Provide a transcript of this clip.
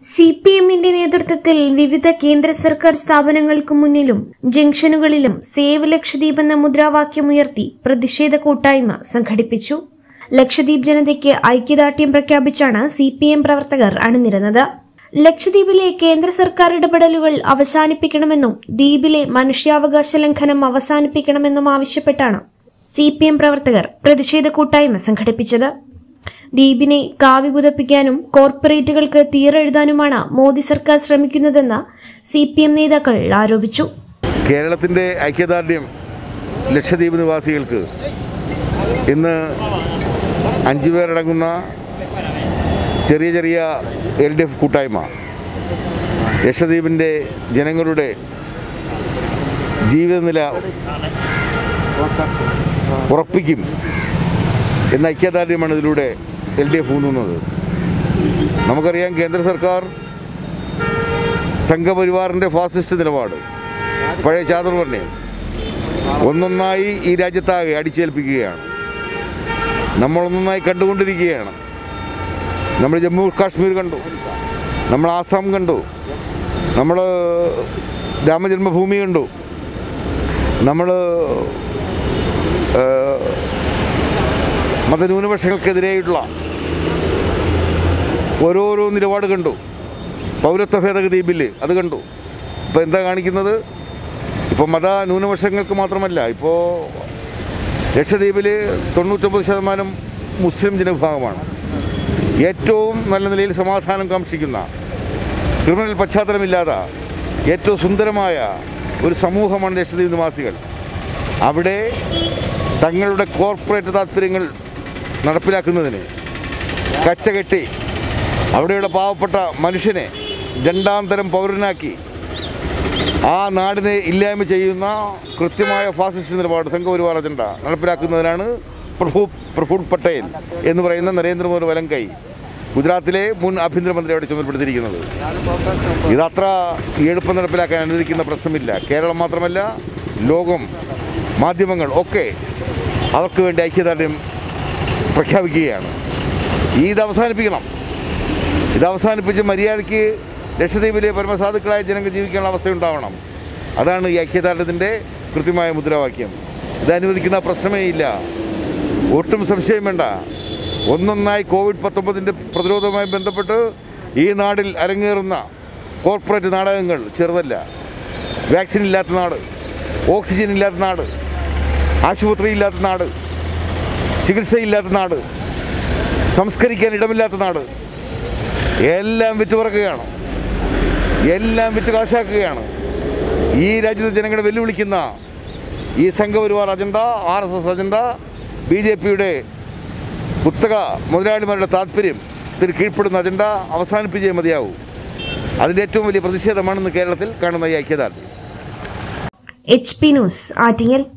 C P എമ്മിന്റെ നേതൃത്വത്തിൽ വിവിധ കേന്ദ്ര സർക്കാർ സ്ഥാപനങ്ങൾക്ക് മുന്നിലും ജംഗ്ഷനുകളിലും സേവ് ലക്ഷദ്വീപ് എന്ന മുദ്രാവാക്യമുയർത്തി പ്രതിഷേധ കൂട്ടായ്മ സംഘടിപ്പിച്ചു ലക്ഷദ്വീപ് ജനതയ്ക്ക് ഐക്യദാർഢ്യം പ്രഖ്യാപിച്ചാണ് സി പി എം പ്രവർത്തകർ അണിനിരന്നത് ലക്ഷദ്വീപിലെ കേന്ദ്ര സർക്കാർ ഇടപെടലുകൾ അവസാനിപ്പിക്കണമെന്നും ദ്വീപിലെ മനുഷ്യാവകാശ ലംഘനം അവസാനിപ്പിക്കണമെന്നും ആവശ്യപ്പെട്ടാണ് സി പി എം പ്രവർത്തകർ പ്രതിഷേധ കൂട്ടായ്മ സംഘടിപ്പിച്ചത് ദ്വീപിനെ കാവി പുതപ്പിക്കാനും കോർപ്പറേറ്റുകൾക്ക് തീരെഴുതാനുമാണ് മോദി സർക്കാർ ശ്രമിക്കുന്നതെന്ന് സി പി എം നേതാക്കൾ ആരോപിച്ചു കേരളത്തിൻ്റെ ഐക്യദാർഢ്യം ലക്ഷദ്വീപ് നിവാസികൾക്ക് ഇന്ന് അഞ്ചു പേരടങ്ങുന്ന ചെറിയ ചെറിയ എൽ ഡി എഫ് കൂട്ടായ്മ ലക്ഷദ്വീപിൻ്റെ ജനങ്ങളുടെ ജീവിതനില ഉറപ്പിക്കും എന്ന ഐക്യദാർഢ്യമാണ് ഇതിലൂടെ എൽ ഡി എഫ് ഊന്നുന്നത് നമുക്കറിയാം കേന്ദ്ര സർക്കാർ സംഘപരിവാറിൻ്റെ ഫാസിസ്റ്റ് നിലപാട് പഴയ ചാതുർവർണ്ണയം ഒന്നൊന്നായി ഈ രാജ്യത്താകെ അടിച്ചേൽപ്പിക്കുകയാണ് നമ്മളൊന്നൊന്നായി കണ്ടുകൊണ്ടിരിക്കുകയാണ് നമ്മൾ ജമ്മു കാശ്മീർ കണ്ടു നമ്മൾ ആസാം കണ്ടു നമ്മൾ രാമജന്മഭൂമി കണ്ടു നമ്മൾ മതന്യൂനപക്ഷങ്ങൾക്കെതിരെയുള്ള ഓരോരോ നിലപാട് കണ്ടു പൗരത്വ ഭേദഗതി ബില്ല് അത് കണ്ടു ഇപ്പോൾ എന്താ കാണിക്കുന്നത് ഇപ്പോൾ മത ന്യൂനപക്ഷങ്ങൾക്ക് മാത്രമല്ല ഇപ്പോൾ ലക്ഷദ്വീപിൽ തൊണ്ണൂറ്റൊമ്പത് ശതമാനം മുസ്ലിം ജനവിഭാഗമാണ് ഏറ്റവും നല്ല നിലയിൽ സമാധാനം കാക്ഷിക്കുന്ന ക്രിമിനൽ പശ്ചാത്തലമില്ലാത്ത ഏറ്റവും സുന്ദരമായ ഒരു സമൂഹമാണ് ലക്ഷദ്വീപ് നിവാസികൾ അവിടെ തങ്ങളുടെ കോർപ്പറേറ്റ് താല്പര്യങ്ങൾ നടപ്പിലാക്കുന്നതിന് കച്ചകെട്ടി അവിടെയുള്ള പാവപ്പെട്ട മനുഷ്യനെ രണ്ടാം തരം പൗരനാക്കി ആ നാടിനെ ഇല്ലായ്മ ചെയ്യുന്ന കൃത്യമായ ഫാസിസ്റ്റ് നിലപാട് സംഘപരിവാർ അജണ്ട നടപ്പിലാക്കുന്നതിനാണ് പ്രഫു പ്രഫുഡ് പട്ടേൽ എന്ന് പറയുന്ന നരേന്ദ്രമോദി വലം കൈ ഗുജറാത്തിലെ മുൻ ആഭ്യന്തരമന്ത്രി അവിടെ ചുമതലപ്പെടുത്തിയിരിക്കുന്നത് ഇതത്ര എളുപ്പം നടപ്പിലാക്കാൻ അനുവദിക്കുന്ന പ്രശ്നമില്ല കേരളം മാത്രമല്ല ലോകം മാധ്യമങ്ങൾ ഒക്കെ അവർക്ക് വേണ്ടി ഐക്യദാർഢ്യം പ്രഖ്യാപിക്കുകയാണ് ഈ ഇത് അവസാനിപ്പിക്കണം ഇത് അവസാനിപ്പിച്ച് മര്യാദയ്ക്ക് ലക്ഷദ്വീപിലെ പരമസാധുക്കളായ ജനങ്ങൾ ജീവിക്കാനുള്ള അവസ്ഥ ഉണ്ടാവണം അതാണ് ഈ ഐക്യദാർഢ്യത്തിൻ്റെ കൃത്യമായ മുദ്രാവാക്യം ഇത് അനുവദിക്കുന്ന പ്രശ്നമേ ഇല്ല ഒട്ടും സംശയം വേണ്ട ഒന്നൊന്നായി കോവിഡ് പത്തൊമ്പതിൻ്റെ പ്രതിരോധവുമായി ബന്ധപ്പെട്ട് ഈ നാടിൽ അരങ്ങേറുന്ന കോർപ്പറേറ്റ് നാടകങ്ങൾ ചെറുതല്ല വാക്സിൻ ഇല്ലാത്ത നാട് ഓക്സിജൻ ഇല്ലാത്ത നാട് ആശുപത്രി ഇല്ലാത്ത നാട് ചികിത്സയില്ലാത്ത നാട് സംസ്കരിക്കാൻ ഇടമില്ലാത്ത നാട് എല്ലാം വിറ്റ് പറക്കുകയാണ് എല്ലാം വിറ്റ് കാശാക്കുകയാണ് ഈ രാജ്യത്തെ ജനങ്ങളെ വെല്ലുവിളിക്കുന്ന ഈ Sangh Parivar agenda R S S agenda B J പിയുടെ കുത്തക മുതലാളിമാരുടെ താല്പര്യത്തിന് കീഴ്പ്പെടുന്ന അജണ്ട അവസാനിപ്പിച്ചേ മതിയാവൂ അതിൻ്റെ ഏറ്റവും വലിയ പ്രതിഷേധമാണെന്ന് കേരളത്തിൽ കാണുന്ന ഈ ഐക്യദാർഢ്യം എച്ച് പി ന്യൂസ് ആറ്റിങ്ങൽ